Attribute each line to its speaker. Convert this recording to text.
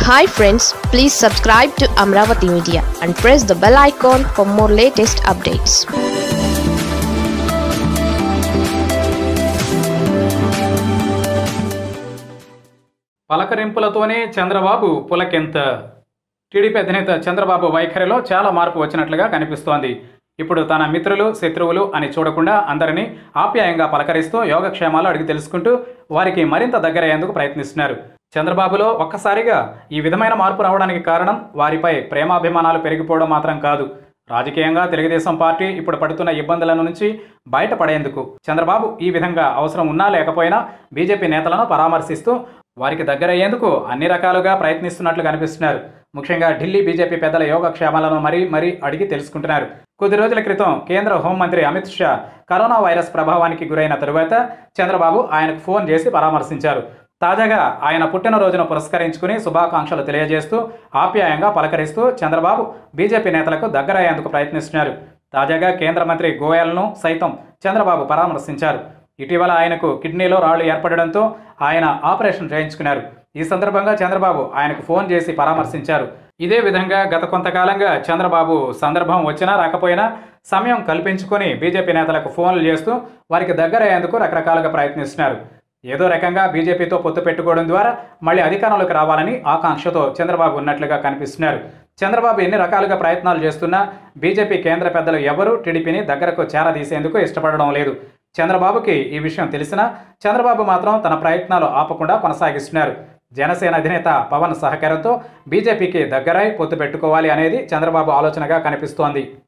Speaker 1: hi friends please subscribe to Amaravati media and press the bell icon for more latest updates
Speaker 2: పలకరింపులతోనే చంద్రబాబు పులకెంత TDP అధినేత చంద్రబాబు వైఖరిలో చాలా మార్పు వచ్చినట్లుగా కనిపిస్తోంది ఇప్పుడు తన మిత్రులు శత్రువులు అని చూడకుండా అందరినీ ఆప్యాయంగా పలకరిస్తూ యోగక్షేమాలు అడిగి తెలుసుకుంటూ వారికి మరింత దగ్గరయ్యేందుకు ప్రయత్నిస్తున్నారు చంద్రబాబులో ఒక్కసారిగా ఈ విధమైన మార్పు రావడానికి కారణం వారిపై ప్రేమాభిమానాలు పెరిగిపోవడం మాత్రం కాదు రాజకీయంగా తెలుగుదేశం పార్టీ ఇప్పుడు పడుతున్న ఇబ్బందుల నుంచి బయటపడేందుకు చంద్రబాబు ఈ విధంగా అవసరం ఉన్నా లేకపోయినా బీజేపీ నేతలను పరామర్శిస్తూ వారికి దగ్గరయ్యేందుకు అన్ని రకాలుగా ప్రయత్నిస్తున్నట్లు కనిపిస్తున్నారు ముఖ్యంగా ఢిల్లీ బీజేపీ పెద్దల యోగక్షేమాలను మరీ మరీ అడిగి తెలుసుకుంటున్నారు కొద్ది రోజుల క్రితం కేంద్ర హోంమంత్రి అమిత్ షా కరోనా వైరస్ ప్రభావానికి గురైన తరువాత చంద్రబాబు ఆయనకు ఫోన్ చేసి పరామర్శించారు తాజాగా ఆయన పుట్టినరోజును పురస్కరించుకుని శుభాకాంక్షలు తెలియజేస్తూ ఆప్యాయంగా పలకరిస్తూ చంద్రబాబు బీజేపీ నేతలకు దగ్గరయ్యేందుకు ప్రయత్నిస్తున్నారు తాజాగా కేంద్ర మంత్రి గోయల్ను సైతం చంద్రబాబు పరామర్శించారు ఇటీవల ఆయనకు కిడ్నీలో రాళ్లు ఏర్పడడంతో ఆయన ఆపరేషన్ చేయించుకున్నారు ఈ సందర్భంగా చంద్రబాబు ఆయనకు ఫోన్ చేసి పరామర్శించారు ఇదే విధంగా గత కొంతకాలంగా చంద్రబాబు సందర్భం వచ్చినా రాకపోయినా సమయం కల్పించుకొని బీజేపీ నేతలకు ఫోన్లు చేస్తూ వారికి దగ్గరయ్యేందుకు రకరకాలుగా ప్రయత్నిస్తున్నారు ఏదో రకంగా బీజేపీతో పొత్తు పెట్టుకోవడం ద్వారా మళ్ళీ అధికారంలోకి రావాలని ఆకాంక్షతో చంద్రబాబు ఉన్నట్లుగా కనిపిస్తున్నారు చంద్రబాబు ఎన్ని రకాలుగా ప్రయత్నాలు చేస్తున్నా బీజేపీ కేంద్ర పెద్దలు ఎవరూ టీడీపీని దగ్గరకు చేరదీసేందుకు ఇష్టపడడం లేదు చంద్రబాబుకి ఈ విషయం తెలిసినా చంద్రబాబు మాత్రం తన ప్రయత్నాలు ఆపకుండా కొనసాగిస్తున్నారు జనసేన అధినేత పవన్ సహకారంతో బీజేపీకి దగ్గరై పొత్తు పెట్టుకోవాలి అనేది చంద్రబాబు ఆలోచనగా కనిపిస్తోంది